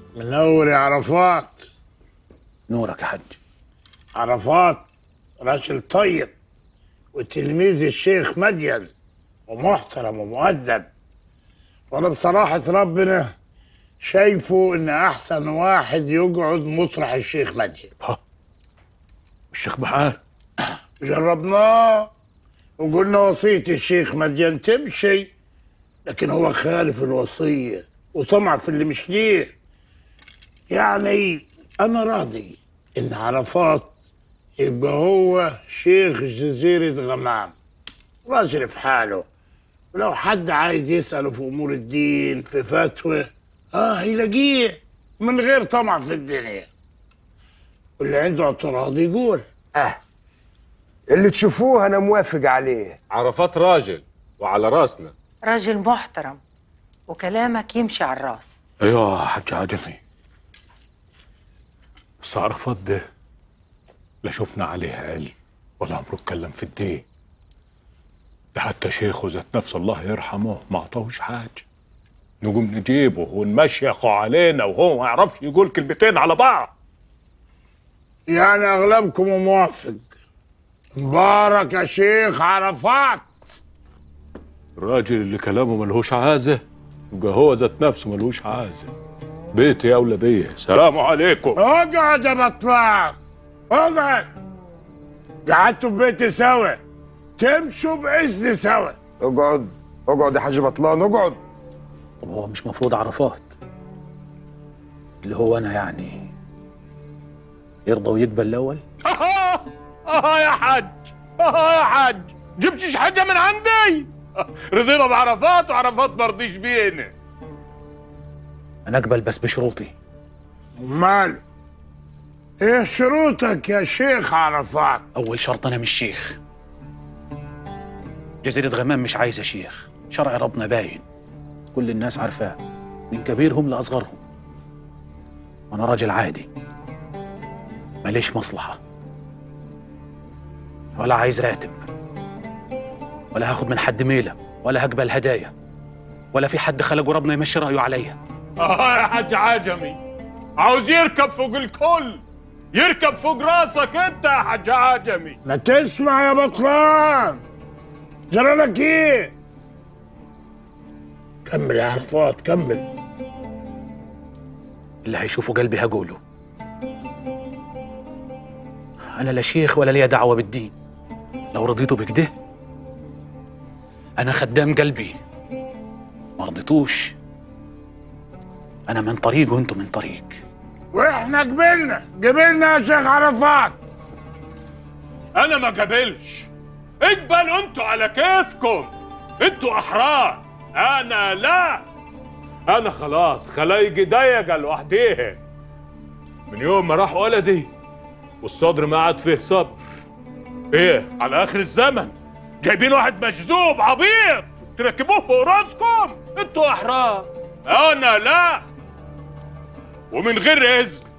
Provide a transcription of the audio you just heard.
منور يا عرفات نورك يا حج عرفات راجل طيب وتلميذ الشيخ مدين ومحترم ومؤدب وانا بصراحة ربنا شايفه ان احسن واحد يقعد مطرح الشيخ مدين الشيخ بحار جربناه وقلنا وصية الشيخ مدين تمشي لكن هو خالف الوصية وطمع في اللي مش ليه يعني أنا راضي إن عرفات يبقى هو شيخ جزيرة غمام راجل في حاله ولو حد عايز يسأله في أمور الدين في فتوى آه هيلاقيه من غير طمع في الدنيا واللي عنده اعتراض يقول اه اللي تشوفوه انا موافق عليه عرفات راجل وعلى راسنا راجل محترم وكلامك يمشي على الراس ايوه يا حج عجمي بس عرفات ده لا شفنا عليه عل ولا عمره اتكلم في الدين ده حتى شيخه ذات نفسه الله يرحمه ما عطاهوش حاجه نقوم نجيبه ونمشيخه علينا وهو ما يعرفش يقول كلمتين على بعض يعني أغلبكم موافق مبارك يا شيخ عرفات الراجل اللي كلامه ملهوش عازه يبقى هو ذات نفسه ملهوش عازه بيتي اولى بيه سلام عليكم اقعد يا بطلان اقعد قعدتوا في بيتي سوا تمشوا بإذن سوا اقعد اقعد يا حاج بطلان اقعد طب هو مش مفروض عرفات اللي هو انا يعني يرضى ويقبل الاول اه يا حج اه يا حج جبتش حاجه من عندي رضينا بعرفات وعرفات ما رضيش بينا انا اقبل بس بشروطي مال ايه شروطك يا شيخ عرفات اول شرط انا مش شيخ جزيرة غمام مش عايزة شيخ شرع ربنا باين كل الناس عارفاه من كبيرهم لأصغرهم وأنا راجل عادي ماليش مصلحة ولا عايز راتب ولا هاخد من حد ميلة ولا هقبل هدايا ولا في حد خلقه ربنا يمشي رأيه عليا اه يا حج عجمي عاوز يركب فوق الكل يركب فوق راسك انت يا حج عجمي ما تسمع يا بطلان جرى لك ايه كمل يا عرفات كمل اللي هيشوفوا قلبي هقوله أنا لا شيخ ولا ليا دعوة بالدين لو رضيتوا بكده أنا خدام قلبي ما رضيتوش أنا من طريق وأنتوا من طريق واحنا قبلنا قبلنا يا شيخ عرفات انا ما قبلش اقبلوا انتوا على كيفكم انتوا احرار انا لا انا خلاص خلايقي ضيقه لوحديها من يوم ما راح ولدي والصدر ما عاد فيه صبر ايه على اخر الزمن جايبين واحد مجذوب عبيط تركبوه فوق راسكم انتوا احرار انا لا ومن غير اذن